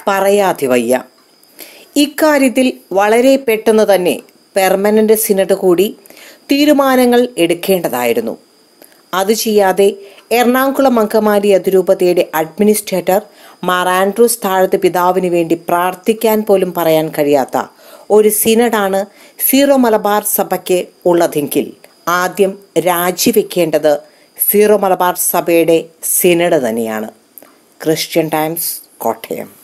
പറയാതെ വയ്യ ഇക്കാര്യത്തിൽ വളരെ പെട്ടെന്ന് തന്നെ പെർമനന്റ് സിനഡ് കൂടി തീരുമാനങ്ങൾ എടുക്കേണ്ടതായിരുന്നു അത് ചെയ്യാതെ എറണാകുളം അങ്കമാലി അതിരൂപതയുടെ അഡ്മിനിസ്ട്രേറ്റർ മാർ ആൻഡ്രൂസ് താഴത്ത് പിതാവിന് വേണ്ടി പ്രാർത്ഥിക്കാൻ പോലും പറയാൻ കഴിയാത്ത ഒരു സിനഡാണ് സീറോ മലബാർ സഭയ്ക്ക് ഉള്ളതെങ്കിൽ ആദ്യം രാജിവെക്കേണ്ടത് സീറോ മലബാർ സഭയുടെ സിനഡ് തന്നെയാണ് ക്രിസ്ത്യൻ ടൈംസ് കോട്ടയം